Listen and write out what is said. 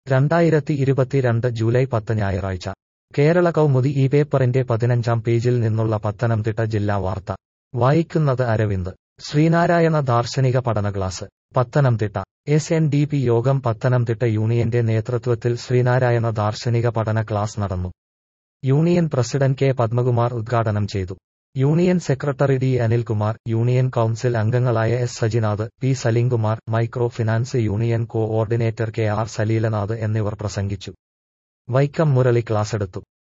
രണ്ടായിരത്തി ഇരുപത്തിരണ്ട് ജൂലൈ പത്ത് ഞായറാഴ്ച കേരള കൗമുദി ഈ പേപ്പറിന്റെ പതിനഞ്ചാം പേജിൽ നിന്നുള്ള പത്തനംതിട്ട ജില്ലാ വാർത്ത വായിക്കുന്നത് അരവിന്ദ് ശ്രീനാരായണ ദാർശനിക പഠന class Pathanamthitta S N D P Yogam Pathanamthitta യൂണിയന്റെ നേതൃത്വത്തിൽ ശ്രീനാരായണ ദാർശനിക പഠന ക്ലാസ് നടന്നു യൂണിയൻ പ്രസിഡന്റ് കെ പത്മകുമാർ ഉദ്ഘാടനം ചെയ്തു union secretary D Anilkumar union council അംഗങ്ങളായ S Sajinath P Salimkumar micro finance union coordinator K R Saleelanath എന്നിവർ പ്രസംഗിച്ചു വൈക്കം മുരളി ക്ലാസെടുത്തു